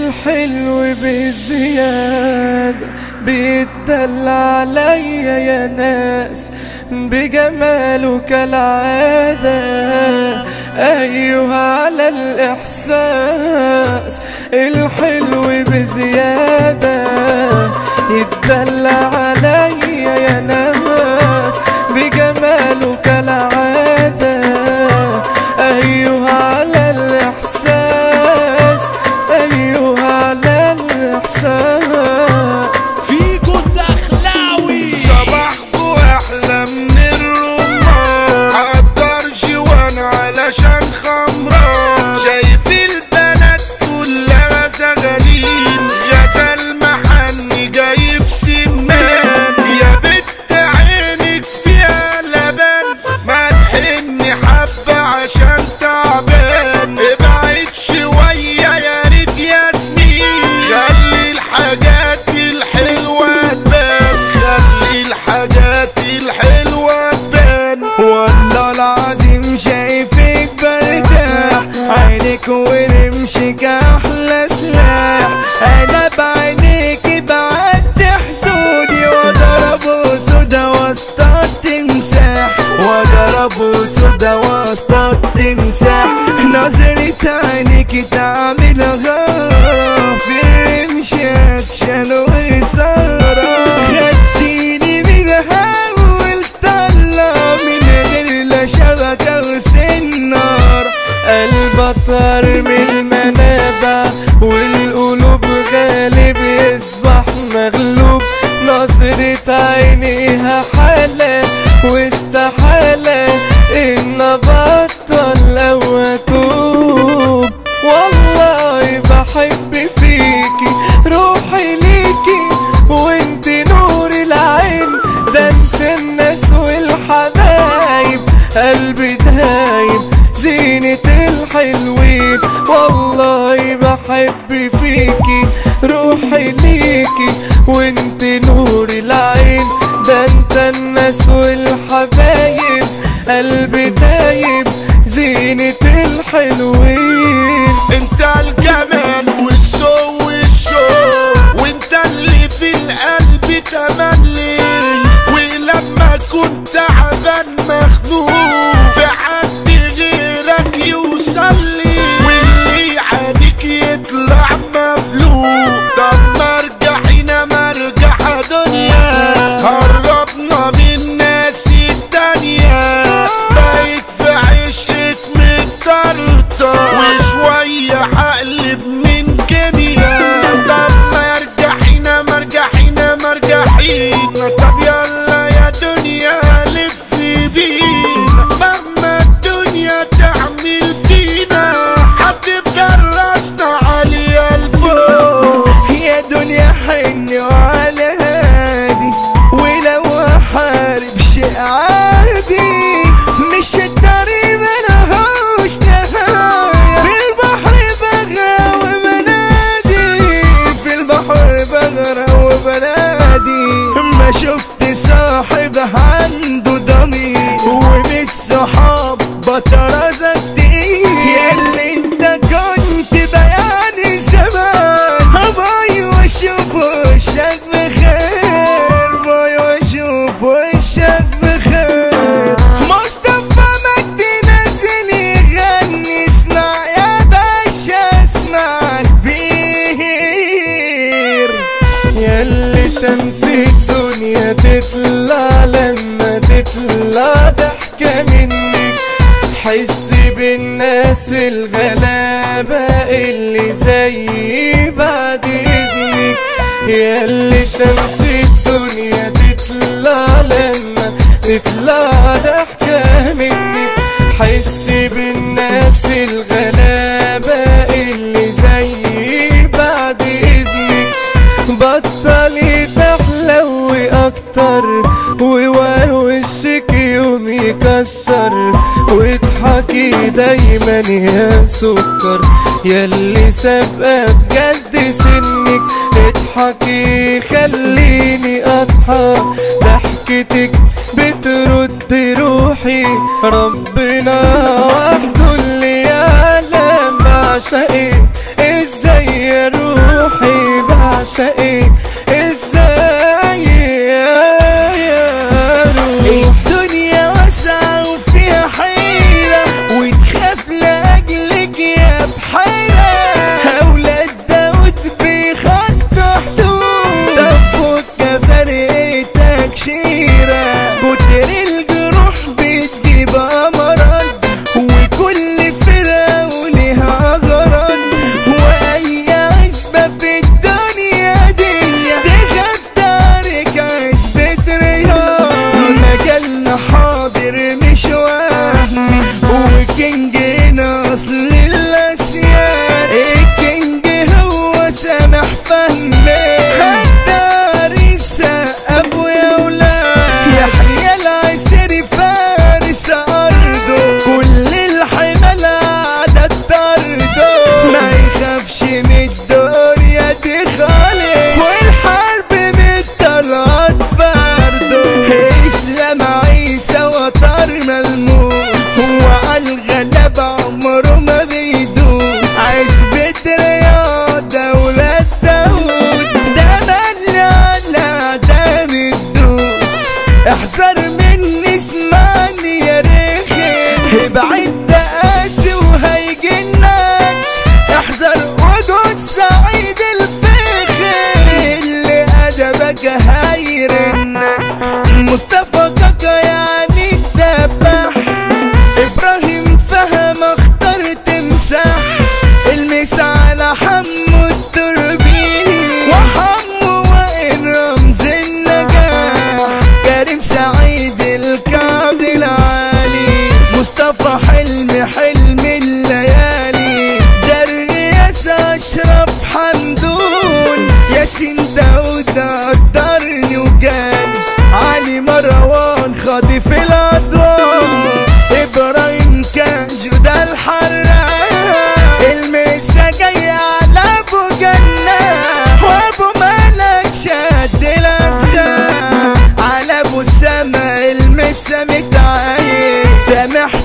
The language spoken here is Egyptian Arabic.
الحلو بزيادة بيتدلع عليا يا ناس بجماله كالعادة أيها على الإحساس الحلو بزيادة يتدلع عليا يا ناس بجماله كالعادة أيها على الإحساس أيها على الإحساس فيكو الدخلاوي صباحكو احلى من الرمان عطر جوان علشان خمران شايف البنات كلها زغالين غزال محني جايب سمان يا بنت عينك فيها لبن ما تحني حبة عشان تعبان ابعد شوية يا ريت ياسمين خلي الحاجات الحلوة تبان خلي الحاجات الحلوة تبان والله العظيم شايفك برتاح عينك ورمشك احلى سلاح انا بعينيك بعدت حدودي واضرب سودا وسط التمساح واضرب سودا وسط التمساح نظرة عينك تعمل غاف رمش اكشن وإثارة خديني منها والطلة من غير لا شبكة وسنار قلب طار من المنابع والقلوب غالب يصبح مغلوب نظرة عينيها حالة واستحالة إن أبطل أو أتوب والله بحب فيكي روحي ليكي وانت نور العين ده انت الناس والحبايب قلبي دايب زينة الحلوين والله بحب فيكي روحي ليكي وانت نور العين ده انت الناس والحبايب قلبي دايب زينة الحلوين انت الجمال والسو والشوق وانت اللي في القلب تملي ولما كنت تعبان مخنوق في حد غيرك يوصل لي واللي عاديك يطلع مفلوق طب مرجع هنا مرجع دنيا هربنا من الناس التانية بقيت في عشقك متطرطر وشوية هقلب من كيميا طب مرجع هنا مرجع هنا مرجع هنا طب يلا يا دنيا لف بينا مهما الدنيا تعمل فينا هتفضل راسنا عالية لفوق يا دنيا حني وعلى هادي ولو احارب شيء عادي مش الطريق ملهوش نهاية في البحر بغرى وبنادي في البحر بغرى وبنادي ما شفت صاحب عنده ضمير ومن الصحاب بطرزة كتير ياللي انت كنت بياني زمان باي واشوف وشك بخير باي واشوف وشك بخير مصطفى مجدي نازل يغني اسمع يا باشا اسمع كبير ياللي شمس الدنيا تطلع لما تطلع ضحكة منك حس بالناس الغلابة اللي زيي بعد إذنك ياللي شمس الدنيا تطلع لما تطلع ضحكة منك حس بالناس الغلابة اللي زيي بعد إذنك بطلي تحلوي اكتر ووشك يوم يكسر واضحكي دايما يا سكر ياللي سابقة بجد سنك اضحكي خليني اضحك ضحكتك بترد روحي ربنا وحده اللي يعلم بعشقك ازاي اروح في الأضواء إبراهيم كاجو ده الحراق المسا جاي على أبو جنة وأبو ملك شد الأجسام على أبو سما المسا متعايق سامح